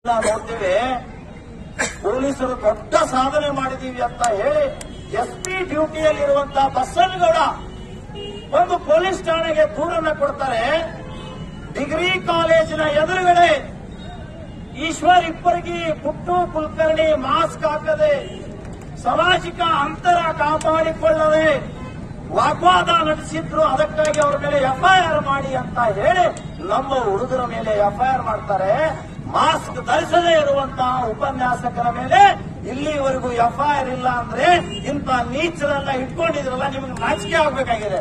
ನಾವು ನೋಡ್ತೀವಿ ಪೊಲೀಸರು ದೊಡ್ಡ ಸಾಧನೆ ಮಾಡಿದೀವಿ ಅಂತ ಹೇಳಿ ಎಸ್ ಪಿ ಡ್ಯೂಟಿಯಲ್ಲಿರುವಂತಹ ಬಸವನಗೌಡ ಒಂದು ಪೊಲೀಸ್ ಠಾಣೆಗೆ ದೂರನ್ನ ಕೊಡ್ತಾರೆ ಡಿಗ್ರಿ ಕಾಲೇಜಿನ ಎದುರುಗಡೆ ಈಶ್ವರ್ ಇಬ್ಬರಿಗೆ ಪುಟ್ಟು ಕುಲಕರ್ಣಿ ಮಾಸ್ಕ್ ಹಾಕದೆ ಸಾಮಾಜಿಕ ಅಂತರ ಕಾಪಾಡಿಕೊಳ್ಳದೆ ವಾಗ್ವಾದ ನಡೆಸಿದ್ರು ಅದಕ್ಕಾಗಿ ಅವರ ಮೇಲೆ ಎಫ್ಐಆರ್ ಮಾಡಿ ಅಂತ ಹೇಳಿ ನಮ್ಮ ಹುಡುಗರ ಮೇಲೆ ಎಫ್ಐಆರ್ ಮಾಡ್ತಾರೆ ಮಾಸ್ಕ್ ಧರಿಸದೇ ಇರುವಂತಹ ಉಪನ್ಯಾಸಕರ ಮೇಲೆ ಇಲ್ಲಿವರೆಗೂ ಎಫ್ಐಆರ್ ಇಲ್ಲ ಅಂದ್ರೆ ಇಂಥ ನೀಚರನ್ನ ಇಟ್ಕೊಂಡಿದ್ರಲ್ಲ ನಿಮಗೆ ನಾಚಿಕೆ ಆಗ್ಬೇಕಾಗಿದೆ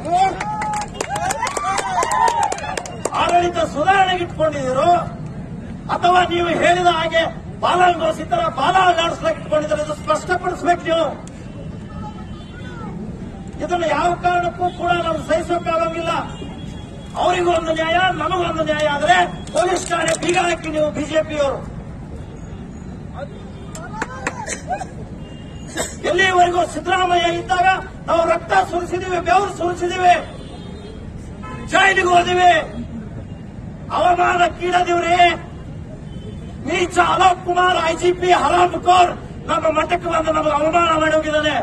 ಆಡಳಿತ ಸುಧಾರಣೆಗೆ ಇಟ್ಕೊಂಡಿದ್ದೀರೋ ಅಥವಾ ನೀವು ಹೇಳಿದ ಹಾಗೆ ಬಾಲಾಂಗೋಸಿ ತರ ಬಾಲ ಅಲ್ಲಾಡಿಸ್ಲಿಕ್ಕೆ ಇಟ್ಕೊಂಡಿದ್ದಾರೆ ಇದು ಸ್ಪಷ್ಟಪಡಿಸ್ಬೇಕು ನೀವು ಇದನ್ನು ಯಾವ ಕಾರಣಕ್ಕೂ ಕೂಡ ನಾವು ಸಹಿಸೋಕ್ಕಾಗಂಗಿಲ್ಲ ಅವರಿಗೂ ಒಂದು ನ್ಯಾಯ ನಮಗೊಂದು ನ್ಯಾಯ ಆದ್ರೆ ಪೊಲೀಸ್ ಠಾಣೆ ಬೀಗ ಹಾಕಿ ನೀವು ಬಿಜೆಪಿಯವರು ಎಲ್ಲಿವರೆಗೂ ಸಿದ್ದರಾಮಯ್ಯ ಇದ್ದಾಗ ನಾವು ರಕ್ತ ಸುರಿಸಿದೀವಿ ಬೆವರು ಸುರಿಸಿದೀವಿ ಜೈಲಿಗೆ ಹೋದಿವಿ ಅವಮಾನಕ್ಕೀಡದಿವ್ರಿ ನೀಚ ಅಲೋಕ್ ಕುಮಾರ್ ಐಜಿಪಿ ಹರಾಮ್ ಕೋರ್ ನಮ್ಮ ಮಠಕ್ಕೆ ಬಂದು ನಮಗೆ ಅವಮಾನ ಮಾಡಿ ಹೋಗಿದ್ದಾನೆ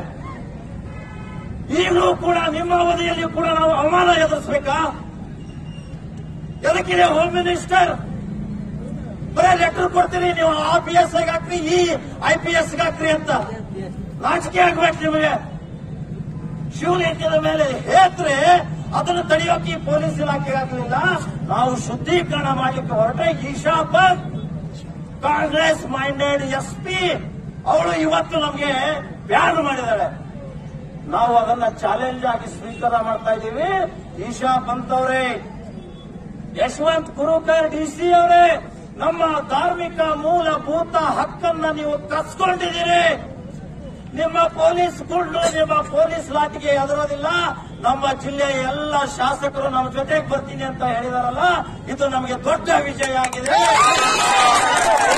ಈಗಲೂ ಕೂಡ ನಿಮ್ಮ ಅವಧಿಯಲ್ಲಿ ಕೂಡ ನಾವು ಅವಮಾನ ಎದುರಿಸಬೇಕಾ ಎದಕ್ಕಿದೆ ಹೋಮ್ ಮಿನಿಸ್ಟರ್ ಬರೇ ಲೆಟರ್ ಕೊಡ್ತೀರಿ ನೀವು ಆ ಪಿ ಎಸ್ ಹಾಕ್ರಿ ಈ ಐ ಪಿ ಎಸ್ ಹಾಕ್ರಿ ಅಂತ ನಾಚಿಕೆ ಆಗ್ಬೇಕು ನಿಮಗೆ ಶಿವಲಿಂಗದ ಮೇಲೆ ಹೇತ್ರೆ ಅದನ್ನು ತಡೆಯೋಕೆ ಈ ಪೊಲೀಸ್ ಇಲಾಖೆ ಆಗಲಿಲ್ಲ ನಾವು ಶುದ್ಧೀಕರಣ ಮಾಡಲಿಕ್ಕೆ ಹೊರಟ್ರೆ Isha Pant Congress minded S P ಅವಳು ಇವತ್ತು ನಮಗೆ ಬ್ಯಾನ್ ಮಾಡಿದಾಳೆ ನಾವು ಅದನ್ನ ಚಾಲೆಂಜ್ ಆಗಿ ಸ್ವೀಕಾರ ಮಾಡ್ತಾ ಇದ್ದೀವಿ ಈಶಾ ಪಂತ್ ಅವರೇ ಯಶವಂತ್ ಗುರುಕರ್ ಡಿಸಿ ಅವರೇ ನಮ್ಮ ಧಾರ್ಮಿಕ ಮೂಲಭೂತ ಹಕ್ಕನ್ನ ನೀವು ಕಸ್ಕೊಂಡಿದ್ದೀರಿ ನಿಮ್ಮ ಪೊಲೀಸ್ ಗುಂಡು ನಿಮ್ಮ ಪೊಲೀಸ್ ಲಾಟಿಗೆ ಎದುರೋದಿಲ್ಲ ನಮ್ಮ ಜಿಲ್ಲೆಯ ಎಲ್ಲ ಶಾಸಕರು ನಮ್ಮ ಜೊತೆಗೆ ಬರ್ತೀನಿ ಅಂತ ಹೇಳಿದಾರಲ್ಲ ಇದು ನಮಗೆ ದೊಡ್ಡ ವಿಜಯ ಆಗಿದೆ